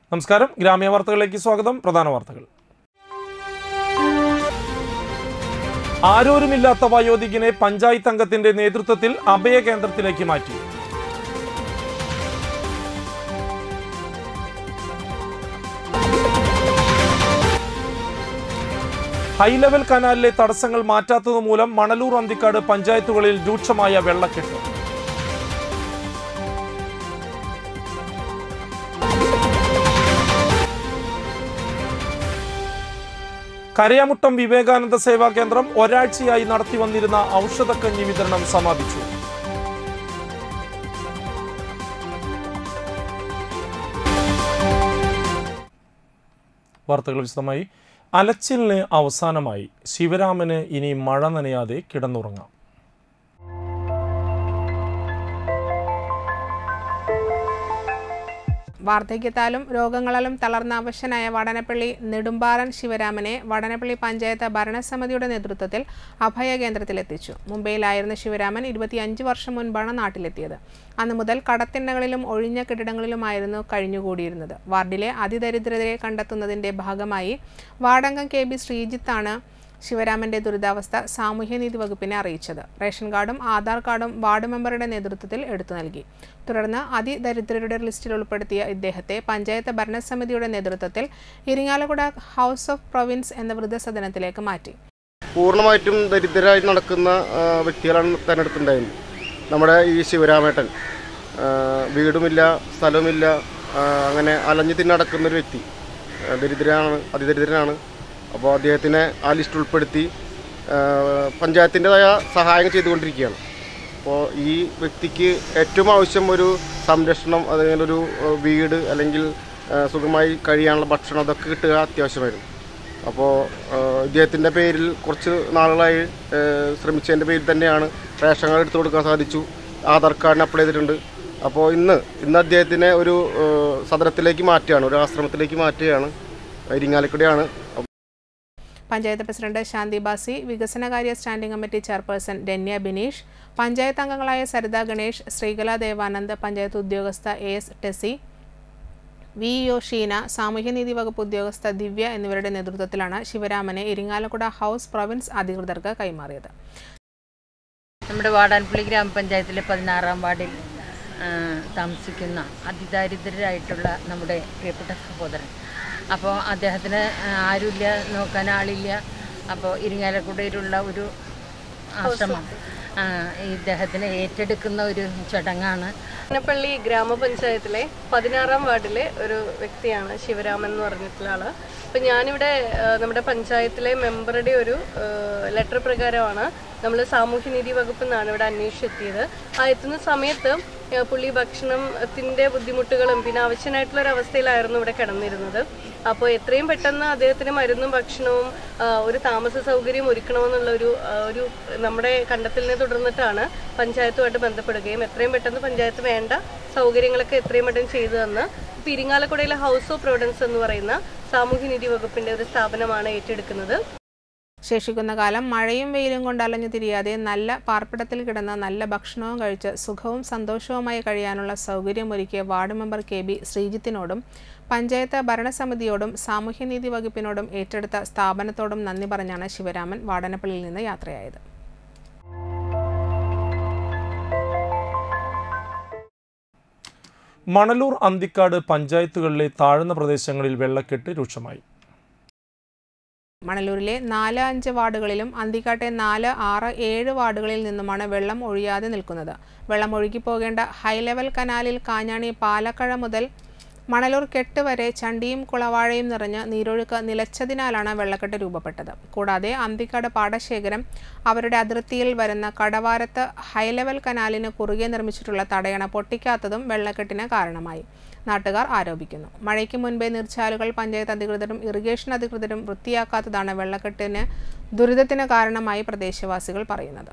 നമസ്കാരം ഗ്രാമീയ വാർത്തകളിലേക്ക് സ്വാഗതം പ്രധാന വാർത്തകൾ ആരോരുമില്ലാത്ത വയോധികനെ പഞ്ചായത്ത് അംഗത്തിന്റെ നേതൃത്വത്തിൽ അഭയ കേന്ദ്രത്തിലേക്ക് മാറ്റി ഹൈലെവൽ കനാലിലെ തടസ്സങ്ങൾ മാറ്റാത്തത് മൂലം മണലൂർ അന്തിക്കാട് പഞ്ചായത്തുകളിൽ രൂക്ഷമായ വെള്ളക്കെട്ട് കരയാമുട്ടം വിവേകാനന്ദ സേവാ കേന്ദ്രം ഒരാഴ്ചയായി നടത്തി വന്നിരുന്ന ഔഷധക്കഞ്ഞി വിതരണം സമാപിച്ചു വാർത്തകൾ വിശദമായി അലച്ചിലിന് അവസാനമായി ശിവരാമന് ഇനി മഴ നനയാതെ കിടന്നുറങ്ങാം വാർദ്ധക്യത്താലും രോഗങ്ങളാലും തളർന്ന അവശനായ വടനപ്പള്ളി നെടുമ്പാറൻ ശിവരാമനെ വടനപ്പള്ളി പഞ്ചായത്ത് ഭരണസമിതിയുടെ നേതൃത്വത്തിൽ അഭയ കേന്ദ്രത്തിലെത്തിച്ചു മുംബൈയിലായിരുന്ന ശിവരാമൻ ഇരുപത്തിയഞ്ച് വർഷം മുൻപാണ് നാട്ടിലെത്തിയത് അന്നു മുതൽ കടത്തിണ്ണകളിലും ഒഴിഞ്ഞ കെട്ടിടങ്ങളിലുമായിരുന്നു കഴിഞ്ഞുകൂടിയിരുന്നത് വാർഡിലെ അതിദരിദ്രരെ കണ്ടെത്തുന്നതിന്റെ ഭാഗമായി വാർഡംഗം കെ ബി ശ്രീജിത്താണ് ശിവരാമന്റെ ദുരിതാവസ്ഥ സാമൂഹ്യനീതി വകുപ്പിനെ അറിയിച്ചത് റേഷൻ കാർഡും ആധാർ കാർഡും വാർഡ് മെമ്പറുടെ നേതൃത്വത്തിൽ എടുത്തു നൽകി തുടർന്ന് അതിദരിദ്രരുടെ ലിസ്റ്റിൽ ഉൾപ്പെടുത്തിയ ഇദ്ദേഹത്തെ പഞ്ചായത്ത് ഭരണസമിതിയുടെ നേതൃത്വത്തിൽ ഇരിങ്ങാലക്കുട ഹൗസ് ഓഫ് പ്രൊവിൻസ് എന്ന വൃദ്ധസദനത്തിലേക്ക് മാറ്റി പൂർണ്ണമായിട്ടും ദരിദ്രരായി നടക്കുന്ന ആ, വ്യക്തികളാണ് തിരഞ്ഞെടുത്തിട്ടുണ്ടായിരുന്നത് നമ്മുടെ ഈ ശിവരാമേട്ടൻ ആ, വീടുമില്ല സ്ഥലവുമില്ല ആ, അങ്ങനെ അലഞ്ഞു തിന്ന് നടക്കുന്ന ഒരു വ്യക്തി ആ, ദരിദ്രനാണ് അതിദരിദ്രനാണ് അപ്പോൾ അദ്ദേഹത്തിനെ ആ ലിസ്റ്റ് ഉൾപ്പെടുത്തി ആ, പഞ്ചായത്തിൻ്റെതായ സഹായം ചെയ്തുകൊണ്ടിരിക്കുകയാണ് അപ്പോൾ ഈ വ്യക്തിക്ക് ഏറ്റവും ആവശ്യം ഒരു സംരക്ഷണം അല്ലെങ്കിൽ ഒരു ആ, വീട് അല്ലെങ്കിൽ ആ, സുഖമായി കഴിയാനുള്ള ഭക്ഷണം അതൊക്കെ കിട്ടുക അത്യാവശ്യമായിരുന്നു അപ്പോൾ ഇദ്ദേഹത്തിൻ്റെ പേരിൽ കുറച്ച് നാളുകളായി ഏഹ്, ശ്രമിച്ചതിൻ്റെ പേരിൽ തന്നെയാണ് റേഷൻ കാർഡ് എടുത്തു കൊടുക്കാൻ സാധിച്ചു ആധാർ കാർഡിന് അപ്ലൈ ചെയ്തിട്ടുണ്ട് അപ്പോൾ ഇന്ന് ഇന്ന് അദ്ദേഹത്തിനെ ഒരു ഏഹ്, സദനത്തിലേക്ക് മാറ്റുകയാണ് ഒരു ആശ്രമത്തിലേക്ക് മാറ്റുകയാണ് ഇരിങ്ങാലക്കുടയാണ് പഞ്ചായത്ത് പ്രസിഡന്റ് ശാന്തി ബാസി വികസനകാര്യ standing committee chairperson Ranya Bineesh panchayat അംഗങ്ങളായ സരിത ഗണേഷ് ശ്രീകല ദേവാനന്ദ് പഞ്ചായത്ത് ഉദ്യോഗസ്ഥ A S Tessy V O Sheena സാമൂഹ്യനീതി വകുപ്പ് ഉദ്യോഗസ്ഥ ദിവ്യ എന്നിവരുടെ നേതൃത്വത്തിലാണ് ശിവരാമനെ ഇരിങ്ങാലക്കുട ഹൗസ് പ്രൊവിൻസ് അധികൃതർക്ക് കൈമാറിയത് നമ്മുടെ വാടാൻപള്ളി ഗ്രാമപഞ്ചായത്തിലെ പതിനാറാം വാർഡിൽ ആ, താമസിക്കുന്ന അതിദാരിദ്രരായിട്ടുള്ള നമ്മുടെ പ്രിയപ്പെട്ട സഹോദരൻ അപ്പോൾ അദ്ദേഹത്തിന് ആ, ആരുമില്ല നോക്കാൻ ആളില്ല അപ്പോൾ ഇരിങ്ങാലക്കുടയിലുള്ള ഒരു ആശ്രമം ആ, ഇദ്ദേഹത്തിന് ഏറ്റെടുക്കുന്ന ഒരു ചടങ്ങാണ് പള്ളി ഗ്രാമപഞ്ചായത്തിലെ പതിനാറാം വാർഡിലെ ഒരു വ്യക്തിയാണ് ശിവരാമൻ എന്ന് പറഞ്ഞിട്ടുള്ള ആള് അപ്പൊ ഞാനിവിടെ ആ, നമ്മുടെ പഞ്ചായത്തിലെ മെമ്പറുടെ ഒരു ലെറ്റർ പ്രകാരമാണ് നമ്മൾ സാമൂഹ്യനീതി വകുപ്പിൽ നിന്നാണ് ഇവിടെ അന്വേഷിച്ചെത്തിയത് ആ എത്തുന്ന സമയത്ത് ആ, പുള്ളി ഭക്ഷണത്തിന്റെ ബുദ്ധിമുട്ടുകളും പിന്നെ ആവശ്യമായിട്ടുള്ള ഒരു അവസ്ഥയിലായിരുന്നു ഇവിടെ കിടന്നിരുന്നത് അപ്പോൾ എത്രയും പെട്ടെന്ന് അദ്ദേഹത്തിന് മരുന്നും ഭക്ഷണവും ആ, ഒരു താമസ സൗകര്യം ഒരുക്കണമെന്നുള്ള ഒരു ആ, ഒരു നമ്മുടെ കണ്ടെത്തലിനെ തുടർന്നിട്ടാണ് പഞ്ചായത്തുമായിട്ട് ബന്ധപ്പെടുകയും എത്രയും പെട്ടെന്ന് പഞ്ചായത്ത് വേണ്ട സൗകര്യങ്ങളൊക്കെ എത്രയും പെട്ടെന്ന് ചെയ്തു തന്ന് ഇപ്പൊ ഇരിങ്ങാലക്കുടയിലെ ഹൗസ് ഓഫ് പ്രൊവിഡൻസ് എന്ന് പറയുന്ന സാമൂഹ്യനീതി വകുപ്പിന്റെ ഒരു സ്ഥാപനമാണ് ഏറ്റെടുക്കുന്നത് ശേഷിക്കുന്ന കാലം മഴയും വെയിലും കൊണ്ട് അലഞ്ഞു തിരിയാതെ നല്ല പാർപ്പിടത്തിൽ കിടന്ന് നല്ല ഭക്ഷണവും കഴിച്ച് സുഖവും സന്തോഷവുമായി കഴിയാനുള്ള സൗകര്യമൊരുക്കിയ വാർഡ് മെമ്പർ കെ ബി ശ്രീജിത്തിനോടും പഞ്ചായത്ത് ഭരണസമിതിയോടും സാമൂഹ്യനീതി വകുപ്പിനോടും ഏറ്റെടുത്ത സ്ഥാപനത്തോടും നന്ദി പറഞ്ഞാണ് ശിവരാമൻ വാടനപ്പള്ളിയിൽ നിന്ന് യാത്രയായത് മണലൂർ അന്തിക്കാട് പഞ്ചായത്തുകളിലെ താഴ്ന്ന പ്രദേശങ്ങളിൽ വെള്ളക്കെട്ട് രൂക്ഷമായി മണലൂരിലെ നാല് അഞ്ച് വാർഡുകളിലും അന്തിക്കാട്ടെ നാല് ആറ് ഏഴ് വാർഡുകളിൽ നിന്നുമാണ് വെള്ളം ഒഴിയാതെ നിൽക്കുന്നത് വെള്ളം ഒഴുകിപ്പോകേണ്ട ഹൈലെവൽ കനാലിൽ കാഞ്ഞാണി പാലക്കഴ മുതൽ മണലൂർ കെട്ട് വരെ ചണ്ടിയും കുളവാഴയും നിറഞ്ഞ് നീരൊഴുക്ക് നിലച്ചതിനാലാണ് വെള്ളക്കെട്ട് രൂപപ്പെട്ടത് കൂടാതെ അന്തിക്കാട് പാടശേഖരം അവരുടെ അതിർത്തിയിൽ വരുന്ന കടവാരത്ത് ഹൈലെവൽ കനാലിന് കുറുകെ നിർമ്മിച്ചിട്ടുള്ള തടയണ പൊട്ടിക്കാത്തതും വെള്ളക്കെട്ടിന് കാരണമായി നാട്ടുകാർ ആരോപിക്കുന്നു മഴയ്ക്ക് മുൻപേ നീർച്ചാലുകൾ പഞ്ചായത്ത് അധികൃതരും ഇറിഗേഷൻ അധികൃതരും വൃത്തിയാക്കാത്തതാണ് വെള്ളക്കെട്ടിന് ദുരിതത്തിന് കാരണമായി പ്രദേശവാസികൾ പറയുന്നത്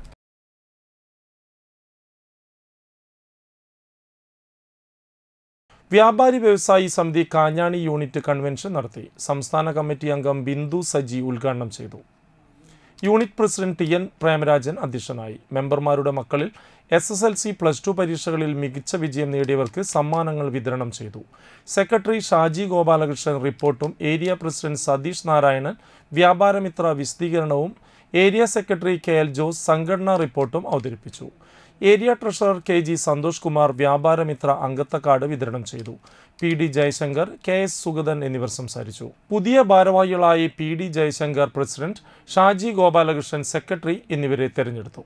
വ്യാപാരി വ്യവസായി സമിതി കാഞ്ഞാണി യൂണിറ്റ് കൺവെൻഷൻ നടത്തി സംസ്ഥാന കമ്മിറ്റി അംഗം ബിന്ദു സജി ഉദ്ഘാടനം ചെയ്തു unit president T N Premarajan അധ്യക്ഷനായി മെമ്പർമാരുടെ മക്കളിൽ S S L C plus two പരീക്ഷകളിൽ മികച്ച വിജയം നേടിയവർക്ക് സമ്മാനങ്ങൾ വിതരണം ചെയ്തു സെക്രട്ടറി ഷാജി ഗോപാലകൃഷ്ണൻ റിപ്പോർട്ടും ഏരിയ പ്രസിഡന്റ് സതീഷ് നാരായണൻ വ്യാപാരമിത്ര വിശദീകരണവും area secretary K L Jose സംഘടനാ റിപ്പോർട്ടും അവതരിപ്പിച്ചു area treasurer K G Santhosh Kumar Vyaparamithra അംഗത്വ കാർഡ് വിതരണം ചെയ്തു P D Jayashankar K S Suganthan എന്നിവർ സംസാരിച്ചു പുതിയ ഭാരവാഹികളായി P D Jayashankar president Shaji Gopalakrishnan secretary എന്നിവരെ തെരഞ്ഞെടുത്തു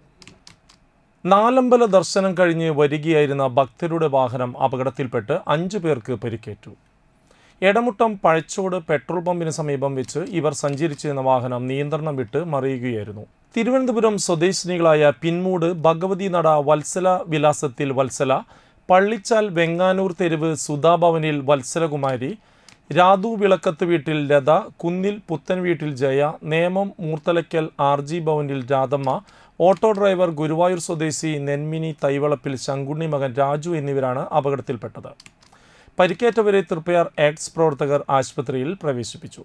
നാലമ്പല ദർശനം കഴിഞ്ഞ് വരികയായിരുന്ന ഭക്തരുടെ വാഹനം അപകടത്തിൽപ്പെട്ട് അഞ്ചു പേർക്ക് പരിക്കേറ്റു എടമുട്ടം പഴച്ചോട് പെട്രോൾ പമ്പിന് സമീപം വെച്ച് ഇവർ സഞ്ചരിച്ചിരുന്ന വാഹനം നിയന്ത്രണം വിട്ട് മറിയുകയായിരുന്നു തിരുവനന്തപുരം സ്വദേശിനികളായ പിൻമൂട് ഭഗവതി നട വത്സല വിലാസത്തിൽ വത്സല പള്ളിച്ചാൽ വെങ്ങാനൂർ തെരുവ് സുധാഭവനിൽ വത്സലകുമാരി രാധു വിളക്കത്ത് വീട്ടിൽ ലത കുന്നിൽ പുത്തൻ വീട്ടിൽ ജയ നേമം മൂർത്തലയ്ക്കൽ ആർ ജി ഭവനിൽ രാധമ്മ ഓട്ടോ ഡ്രൈവർ ഗുരുവായൂർ സ്വദേശി നെന്മിനി തൈവളപ്പിൽ ശങ്കുണ്ണി മകൻ രാജു എന്നിവരാണ് അപകടത്തിൽപ്പെട്ടത് പരിക്കേറ്റവരെ തൃപ്പയാർ എക്സ് പ്രവർത്തകർ ആശുപത്രിയിൽ പ്രവേശിപ്പിച്ചു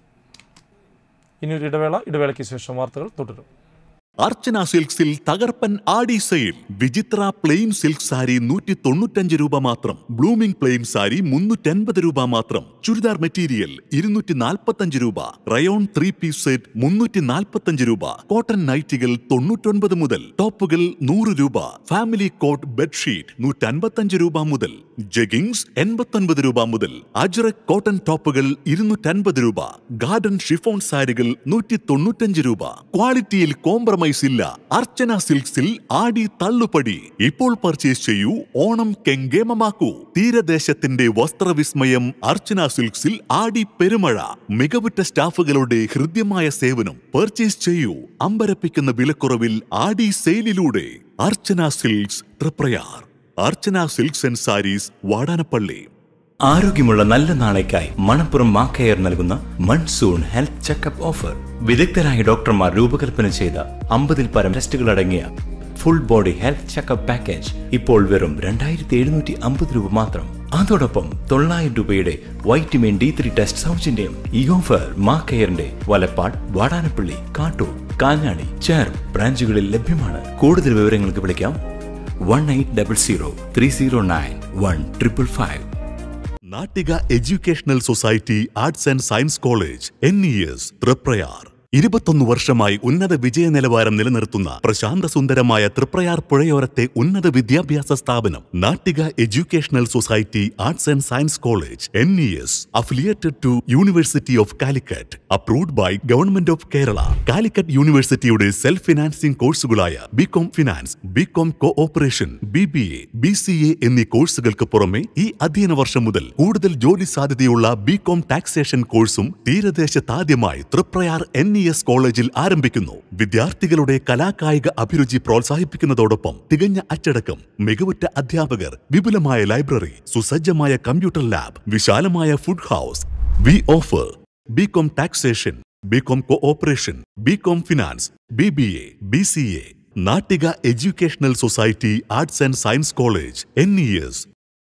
ഇനിയൊരു ഇടവേള ഇടവേളയ്ക്ക് ശേഷം വാർത്തകൾ തുടരും അർച്ചന സിൽക്സിൽ തകർപ്പൻ ആടി സെയിൽ വിചിത്ര പ്ലെയിൻ സിൽക്ക് സാരി നൂറ്റി തൊണ്ണൂറ്റഞ്ച് രൂപ മാത്രം ബ്ലൂമിംഗ് പ്ലെയിൻ സാരി മുന്നൂറ്റൻപത് രൂപ മാത്രം ചുരിദാർ മെറ്റീരിയൽ ഇരുന്നൂറ്റി നാൽപ്പത്തഞ്ച് രൂപ റയോൺ ത്രീ പീസ് സെറ്റ് മുന്നൂറ്റി നാൽപ്പത്തഞ്ച് രൂപ കോട്ടൺ നൈറ്റികൾ തൊണ്ണൂറ്റൊൻപത് മുതൽ ടോപ്പുകൾ നൂറ് രൂപ ഫാമിലി കോട്ട് ബെഡ്ഷീറ്റ് നൂറ്റൻപത്തഞ്ച് രൂപ മുതൽ ജഗിങ്സ് എൺപത്തൊൻപത് രൂപ മുതൽ അജ്രക് കോട്ടൺ ടോപ്പുകൾ ഇരുന്നൂറ്റൻപത് രൂപ ഗാർഡൻ ഷിഫോൺ സാരികൾ നൂറ്റി തൊണ്ണൂറ്റഞ്ച് രൂപ ക്വാളിറ്റിയിൽ കോംപ്രമൈസ് ഇല്ല അർച്ചന സിൽക്സിൽ ആടി തള്ളുപടി ഇപ്പോൾ പർച്ചേസ് ചെയ്യൂ ഓണം കെങ്കേമമാക്കൂ തീരദേശത്തിന്റെ വസ്ത്രവിസ്മയം അർച്ചന സിൽക്സിൽ ആടി പെരുമഴ മികവുറ്റ സ്റ്റാഫുകളുടെ ഹൃദ്യമായ സേവനം പർച്ചേസ് ചെയ്യൂ അമ്പരപ്പിക്കുന്ന വിലക്കുറവിൽ ആടി സെയിലിലൂടെ Archana silks Triprayar Archana silks and sarees Vadanappally ആരോഗ്യമുള്ള നല്ല നാളേക്കായി മണപ്പുറം മാക്കയർ നൽകുന്ന മൺസൂൺ ഹെൽത്ത് ചെക്കപ്പ് ഓഫർ വിദഗ്ധരായ ഡോക്ടർമാർ രൂപകൽപ്പന ചെയ്ത അമ്പതിൽ പരം ടെസ്റ്റുകൾ അടങ്ങിയ full body health checkup package ഇപ്പോൾ വെറും രണ്ടായിരത്തി എഴുന്നൂറ്റി അമ്പത് രൂപ മാത്രം അതോടൊപ്പം തൊള്ളായിരം രൂപയുടെ വൈറ്റമിൻ ഡി ത്രീ ടെസ്റ്റ് സൗജന്യം ഈ ഓഫർ മാക്കയറിന്റെ വലപ്പാട് വാടാനപ്പള്ളി കാട്ടൂർ കാഞ്ഞാണി ചേർ ബ്രാഞ്ചുകളിൽ ലഭ്യമാണ് കൂടുതൽ വിവരങ്ങൾക്ക് വിളിക്കാം one eight double zero three zero nine one triple five Nattika educational society arts and science college N E S Triprayar ഇരുപത്തൊന്ന് വർഷമായി ഉന്നത വിജയ നിലവാരം നിലനിർത്തുന്ന പ്രശാന്ത സുന്ദരമായ തൃപ്രയാർ പുഴയോരത്തെ ഉന്നത വിദ്യാഭ്യാസ സ്ഥാപനം Nattika educational society arts and science college N E S affiliated to university of Calicut approved by government of Kerala Calicut യൂണിവേഴ്സിറ്റിയുടെ സെൽഫ് ഫിനാൻസിംഗ് കോഴ്സുകളായ B Com finance B Com cooperation B B A B C A എന്നീ കോഴ്സുകൾക്ക് പുറമെ ഈ അധ്യയന വർഷം മുതൽ കൂടുതൽ ജോലി സാധ്യതയുള്ള ബികോം ടാക്സേഷൻ കോഴ്സും തീരദേശത്താദ്യമായി തൃപ്രയാർ എൻ ഇ എസ് കോളേജിൽ ആരംഭിക്കുന്നു വിദ്യാർത്ഥികളുടെ കലാകായിക അഭിരുചി പ്രോത്സാഹിപ്പിക്കുന്നതോടൊപ്പം തികഞ്ഞ അച്ചടക്കം മികവുറ്റ അധ്യാപകർ വിപുലമായ ലൈബ്രറി സുസജ്ജമായ കമ്പ്യൂട്ടർ ലാബ് വിശാലമായ food house we offer B Com taxation B Com cooperation B Com finance B B A B C A Nattika educational society arts and science college N E S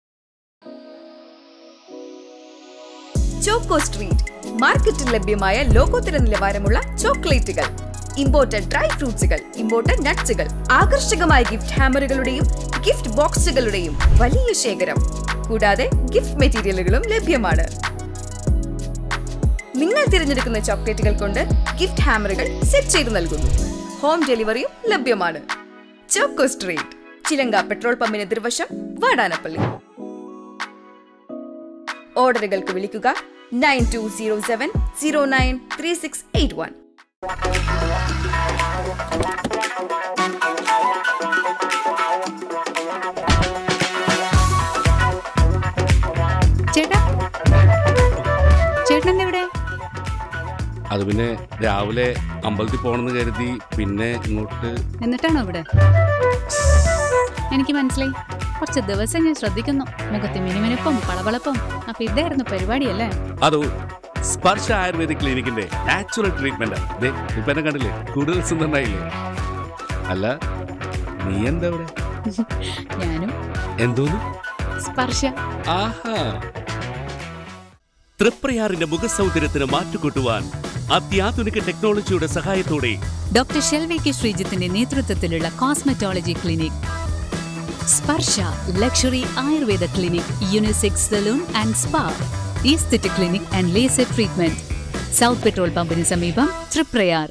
choco street മാർക്കറ്റിൽ ലഭ്യമായ ലോകോത്തര നിലവാരമുള്ള ചോക്ലേറ്റുകൾ imported dry ഫ്രൂട്ട്സുകൾ imported നട്ട്സുകൾ ആകർഷകമായ gift ഹാമറുകളുടെയും gift ബോക്സുകളുടെയും വലിയ ശേഖരം കൂടാതെ ഗിഫ്റ്റ് മെറ്റീരിയലുകളും ലഭ്യമാണ് നിങ്ങൾ തിരഞ്ഞെടുക്കുന്ന ചോക്ലേറ്റുകൾ കൊണ്ട് ഗിഫ്റ്റ് ഹാമറുകൾ സെറ്റ് ചെയ്ത് നൽകുന്നു ഹോം ഡെലിവറിയും ലഭ്യമാണ് ചോക്കോ സ്ട്രീറ്റ് ചിലങ്ക പെട്രോൾ പമ്പിന് എതിർവശം വാടാനപ്പള്ളി ഓർഡറുകൾക്ക് വിളിക്കുക nine two zero seven zero nine three six eight one ചേട്ടാ ചേട്ടൻ എവിടെ അത് പിന്നെ രാവിലെ അമ്പലത്തിൽ പോകണമെന്ന് കരുതി പിന്നെ ഇങ്ങോട്ട് എന്നിട്ടാണോ ഇവിടെ എനിക്ക് മനസ്സിലായി കുറച്ച് ദിവസം ഞാൻ ശ്രദ്ധിക്കുന്നു മുഖത്ത് മിനുമിനുപ്പും പളവളപ്പും അപ്പൊ ഇതായിരുന്നു പരിപാടിയല്ലേ അതോ സ്പർശ ആയുർവേദിക് ക്ലിനിക്കിന്റെ നാച്ചുറൽ ട്രീറ്റ്മെന്റ് ദേ ഇപ്പൊ എന്നെ കണ്ടില്ലേ കൂടുതൽ സുന്ദരനായില്ലേ അല്ല നീ എന്താ ഇവിടെ ഞാനും എന്തോന്നു സ്പർശ ആഹാ തൃപ്രയാറിന്റെ മുഖസൗന്ദര്യത്തിന് മാറ്റുകൂട്ടുവാൻ അത്യാധുനിക ടെക്നോളജിയുടെ സഹായത്തോടെ ഡോക്ടർ ഷെൽവി കെ ശ്രീജിത്തിന്റെ നേതൃത്വത്തിലുള്ള cosmetology clinic Sparsha luxury ayurveda clinic unisex salon and spa aesthetic clinic and laser treatment south petrol പമ്പിന് സമീപം തൃപ്രയാർ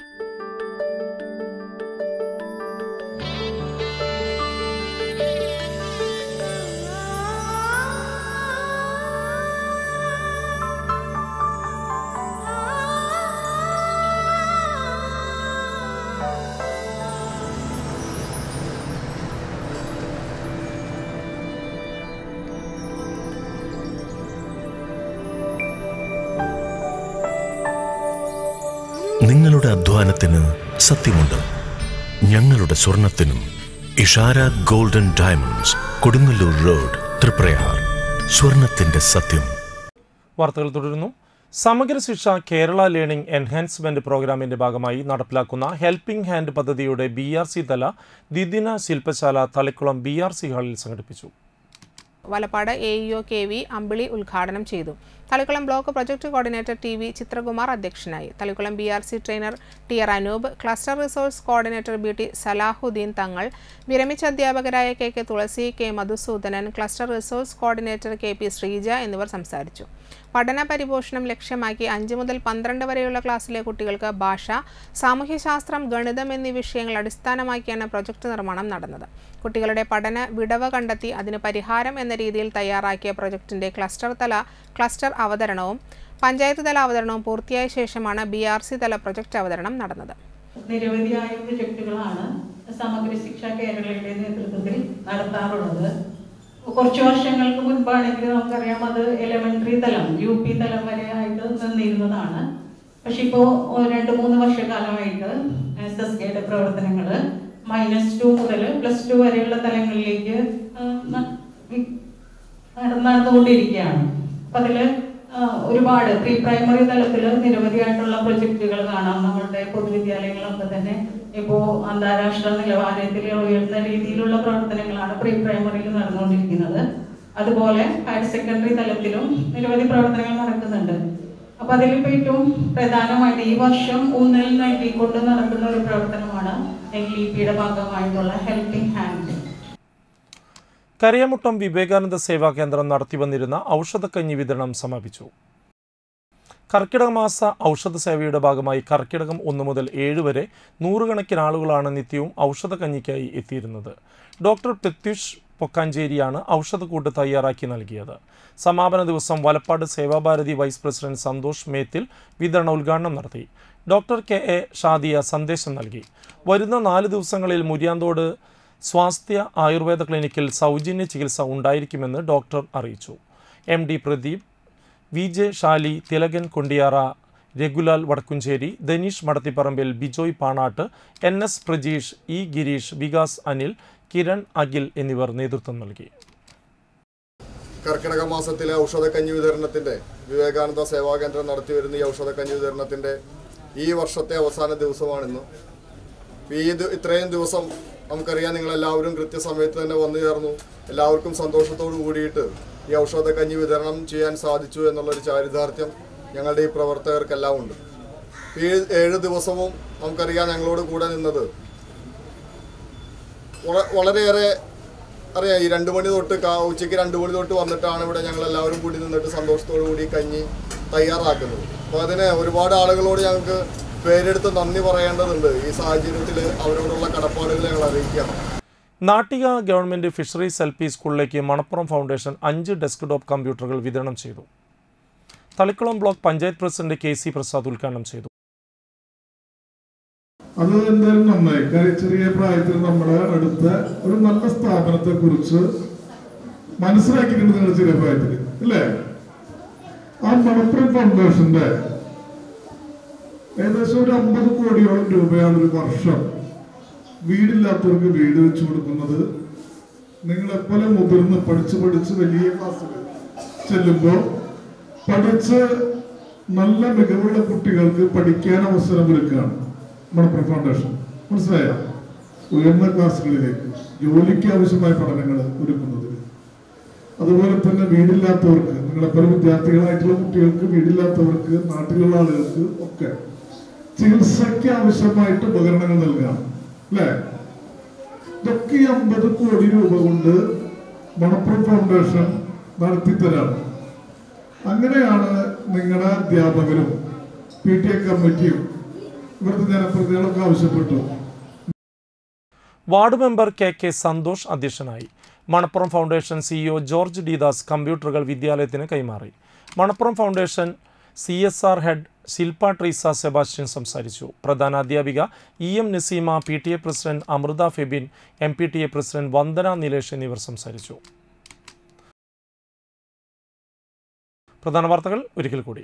നിങ്ങളുടെ അധ്വാനത്തിന് സത്യമുണ്ട് ഞങ്ങളുടെ സ്വർണത്തിനും Ishara golden diamonds Kodungallur road Triprayar സ്വർണത്തിന്റെ സത്യം വാർത്തകൾ തുടരുന്നു സമഗ്ര ശിക്ഷ കേരള ലേണിംഗ് എൻഹാൻസ്മെന്റ് പ്രോഗ്രാമിന്റെ ഭാഗമായി നടപ്പിലാക്കുന്ന ഹെൽപ്പിംഗ് ഹാൻഡ് പദ്ധതിയുടെ ബി ആർ സി തല ദ്വിദിന ശില്പശാല തളിക്കുളം ബി ആർ സി ഹാളിൽ സംഘടിപ്പിച്ചു Valappad A E O K V Ambili ഉദ്ഘാടനം ചെയ്തു Thalikulam block project coordinator T V Chitrakumar അധ്യക്ഷനായി Thalikulam B R C trainer T R Anoop cluster resource coordinator B T Salahuddin Thangal വിരമിച്ച അധ്യാപകരായ K K Thulasi K Madhusoodanan cluster resource coordinator K P Sreeja എന്നിവർ സംസാരിച്ചു പഠന പരിപോഷണം ലക്ഷ്യമാക്കി അഞ്ച് മുതൽ പന്ത്രണ്ട് വരെയുള്ള ക്ലാസ്സിലെ കുട്ടികൾക്ക് ഭാഷ സാമൂഹ്യശാസ്ത്രം ഗണിതം എന്നീ വിഷയങ്ങൾ അടിസ്ഥാനമാക്കിയാണ് പ്രൊജക്ട് നിർമ്മാണം നടന്നത് കുട്ടികളുടെ പഠന വിടവ് കണ്ടെത്തി അതിന് പരിഹാരം എന്ന രീതിയിൽ തയ്യാറാക്കിയ പ്രൊജക്ടിന്റെ ക്ലസ്റ്റർ തല ക്ലസ്റ്റർ അവതരണവും പഞ്ചായത്ത് തല അവതരണവും പൂർത്തിയായ ശേഷമാണ് ബി ആർ സി തല പ്രൊജക്ട് അവതരണം നടന്നത് നിരവധിയായ പ്രൊജക്ടുകളാണ് സമഗ്ര ശിക്ഷ കേരളയുടെ നേതൃത്വത്തിൽ നടത്താറുള്ളത് കുറച്ച് വർഷങ്ങൾക്ക് മുൻപാണെങ്കിൽ നമുക്കറിയാം അത് എലമെന്ററി തലം യു പി തലം വരെ ആയിട്ട് നിന്നിരുന്നതാണ് പക്ഷെ ഇപ്പോൾ രണ്ട് മൂന്ന് വർഷക്കാലമായിട്ട് എസ് എസ് കെയുടെ പ്രവർത്തനങ്ങൾ മൈനസ് ടു മുതൽ പ്ലസ് ടു വരെയുള്ള തലങ്ങളിലേക്ക് ആ, ന- വി- നട- നടന്നുകൊണ്ടിരിക്കുകയാണ് അപ്പം അതിൽ ഒരുപാട് പ്രീ പ്രൈമറി തലത്തിൽ നിരവധിയായിട്ടുള്ള പ്രൊജക്റ്റുകൾ കാണാം നമ്മളുടെ പൊതുവിദ്യാലയങ്ങളൊക്കെ തന്നെ ഇപ്പോൾ അന്താരാഷ്ട്ര നിലവാരത്തിൽ ഉയർന്ന രീതിയിലുള്ള പ്രവർത്തനങ്ങളാണ് പ്രീ പ്രൈമറിയിൽ നടന്നുകൊണ്ടിരിക്കുന്നത് അതുപോലെ ഹയർ സെക്കൻഡറി തലത്തിലും നിരവധി പ്രവർത്തനങ്ങൾ നടക്കുന്നുണ്ട് അപ്പൊ അതിലിപ്പോ ഏറ്റവും പ്രധാനമായിട്ട് ഈ വർഷം ഊന്നൽ നൽകിക്കൊണ്ട് നടക്കുന്ന ഒരു പ്രവർത്തനമാണ് എൻ ഇ പിയുടെ ഭാഗമായിട്ടുള്ള ഹെൽപ്പിംഗ് ഹാൻഡ് കരയമുട്ടം വിവേകാനന്ദ സേവാ കേന്ദ്രം നടത്തിവന്നിരുന്ന ഔഷധക്കഞ്ഞി വിതരണം സമാപിച്ചു കർക്കിടക മാസ ഔഷധ സേവയുടെ ഭാഗമായി കർക്കിടകം ഒന്ന് മുതൽ ഏഴ് വരെ നൂറുകണക്കിന് ആളുകളാണ് നിത്യവും ഔഷധക്കഞ്ഞിക്കായി എത്തിയിരുന്നത് ഡോക്ടർ പ്രത്യുഷ് പൊക്കാഞ്ചേരിയാണ് ഔഷധക്കൂട്ട് തയ്യാറാക്കി നൽകിയത് സമാപന ദിവസം വലപ്പാട് സേവാഭാരതി വൈസ് പ്രസിഡന്റ് സന്തോഷ് മേത്തിൽ വിതരണ ഉദ്ഘാടനം നടത്തി ഡോക്ടർ കെ എ ഷാദിയ സന്ദേശം നൽകി വരുന്ന നാല് ദിവസങ്ങളിൽ മുരിയാന്തോട് സ്വാസ്ഥ്യ ആയുർവേദ ക്ലിനിക്കിൽ സൗജന്യ ചികിത്സ ഉണ്ടായിരിക്കുമെന്ന് ഡോക്ടർ അറിയിച്ചു M D Pradeep V J Shali Thilakan Kondiyara രഘുലാൽ Vadakkumchery Dhaneesh Madathipparambil Bijoy Panatt N S Prajeesh E Gireesh Vikas Anil Kiran Akhil എന്നിവർ നേതൃത്വം നൽകി കർക്കിടക മാസത്തിലെ ഔഷധക്കഞ്ഞി വിതരണത്തിന്റെ വിവേകാനന്ദ സേവാകേന്ദ്രം നടത്തിവരുന്ന ഈ ഔഷധക്കഞ്ഞി വിതരണത്തിന്റെ ഈ വർഷത്തെ അവസാന ദിവസമാണിന്ന് ഈ ഇത് ഇത്രയും ദിവസം നമുക്കറിയാം നിങ്ങളെല്ലാവരും കൃത്യസമയത്ത് തന്നെ വന്നു ചേർന്നു എല്ലാവർക്കും സന്തോഷത്തോടു കൂടിയിട്ട് ഈ ഔഷധക്കഞ്ഞി വിതരണം ചെയ്യാൻ സാധിച്ചു എന്നുള്ളൊരു ചാരിതാർത്ഥ്യം ഞങ്ങളുടെ ഈ പ്രവർത്തകർക്കെല്ലാം ഉണ്ട് ഈ ഏഴ് ദിവസവും നമുക്കറിയാം ഞങ്ങളോട് കൂടെ നിന്നത് വള- വളരെയേറെ അറിയാം ഈ രണ്ട് മണി തൊട്ട് കാ- ഉച്ചയ്ക്ക് രണ്ട് മണി തൊട്ട് വന്നിട്ടാണ് ഇവിടെ ഞങ്ങൾ എല്ലാവരും കൂടി നിന്നിട്ട് സന്തോഷത്തോടു കൂടി കഞ്ഞി തയ്യാറാക്കുന്നത് അപ്പോൾ അതിന് ഒരുപാട് ആളുകളോട് ഞങ്ങൾക്ക് പേരെടുത്ത് നന്ദി പറയേണ്ടതുണ്ട് ഈ സാഹചര്യത്തിൽ അവരോടുള്ള കടപ്പാടുകൾ ഞങ്ങൾ അറിയിക്കണം Nattika government fisheries L P സ്കൂളിലേക്ക് മണപ്പുറം ഫൗണ്ടേഷൻ അഞ്ച് ഡെസ്ക്ടോപ്പ് കമ്പ്യൂട്ടറുകൾ വിതരണം ചെയ്തു Thalikulam block panchayat president K C Prasad ഉദ്ഘാടനം ചെയ്തു അത് എന്തായാലും നന്നായി കാര്യം ചെറിയ പ്രായത്തിൽ നമ്മുടെ അടുത്ത ഒരു നല്ല സ്ഥാപനത്തെ കുറിച്ച് മനസ്സിലാക്കിയിട്ടുണ്ട് നിങ്ങൾ ചെറിയ പ്രായത്തിൽ അല്ലേ ആ മണപ്പുറം ഫൗണ്ടേഷന്റെ ഏകദേശം ഒരു അമ്പത് കോടിയോളം രൂപയാണ് ഒരു വർഷം വീടില്ലാത്തവർക്ക് വീട് വെച്ചു കൊടുക്കുന്നത് നിങ്ങളെപ്പോലെ മുതിർന്ന് പഠിച്ച് പഠിച്ച് വലിയ ക്ലാസ്സുകൾ ചെല്ലുമ്പോൾ പഠിച്ച് നല്ല മികവുള്ള കുട്ടികൾക്ക് പഠിക്കാൻ അവസരം ഒരുക്കുകയാണ് മണപ്പുറം ഫൗണ്ടേഷൻ മനസ്സിലായ ഉയർന്ന ക്ലാസ്സുകളിലേക്ക് ജോലിക്ക് ആവശ്യമായ പഠനങ്ങൾ ഒരുക്കുന്നതിൽ അതുപോലെ തന്നെ വീടില്ലാത്തവർക്ക് നിങ്ങളെപ്പോലെ വിദ്യാർത്ഥികളായിട്ടുള്ള കുട്ടികൾക്ക് വീടില്ലാത്തവർക്ക് നാട്ടിലുള്ള ആളുകൾക്ക് ഒക്കെ ചികിത്സയ്ക്ക് ആവശ്യമായിട്ട് ഉപകരണങ്ങൾ നൽകാം അല്ലേ ഇതൊക്കെ ഈ അമ്പത് കോടി രൂപ കൊണ്ട് മണപ്പുറം ഫൗണ്ടേഷൻ നടത്തിത്തരാണ് അങ്ങനെയാണ് നിങ്ങളുടെ അധ്യാപകരും പി ടി എ കമ്മിറ്റിയും ഇവിടുത്തെ ജനപ്രതിനിധികളൊക്കെ ആവശ്യപ്പെട്ടു ward member K K Santhosh അധ്യക്ഷനായി Manappuram foundation CEO George Didas കമ്പ്യൂട്ടറുകൾ വിദ്യാലയത്തിന് കൈമാറി Manappuram foundation C S R head Shilpa Treesa Sebastian സംസാരിച്ചു പ്രധാന അധ്യാപിക E M Naseema P T A president Amritha Febin M P T A president Vandana Nilesh എന്നിവർ സംസാരിച്ചു പ്രധാന വാർത്തകൾ ഒരിക്കൽ കൂടി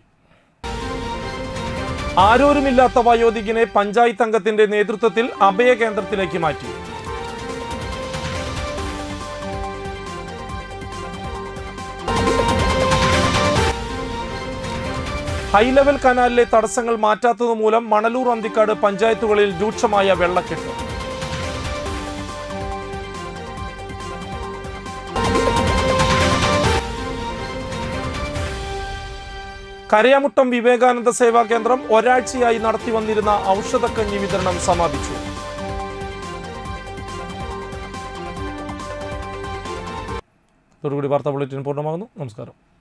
ആരോരുമില്ലാത്ത വയോധികനെ പഞ്ചായത്ത് അംഗത്തിന്റെ നേതൃത്വത്തിൽ അഭയ കേന്ദ്രത്തിലേക്ക് മാറ്റി ഹൈലെവൽ കനാലിലെ തടസ്സങ്ങൾ മാറ്റാത്തത് മൂലം മണലൂർ അന്തിക്കാട് പഞ്ചായത്തുകളിൽ രൂക്ഷമായ വെള്ളക്കെട്ട് കരയാമുട്ടം വിവേകാനന്ദ സേവാ കേന്ദ്രം ഒരാഴ്ചയായി നടത്തി വന്നിരുന്ന ഔഷധക്കഞ്ഞി വിതരണം സമാപിച്ചു ഇതോടുകൂടി വാർത്താ ബുള്ളറ്റിൻ പൂർണ്ണമാകുന്നു നമസ്കാരം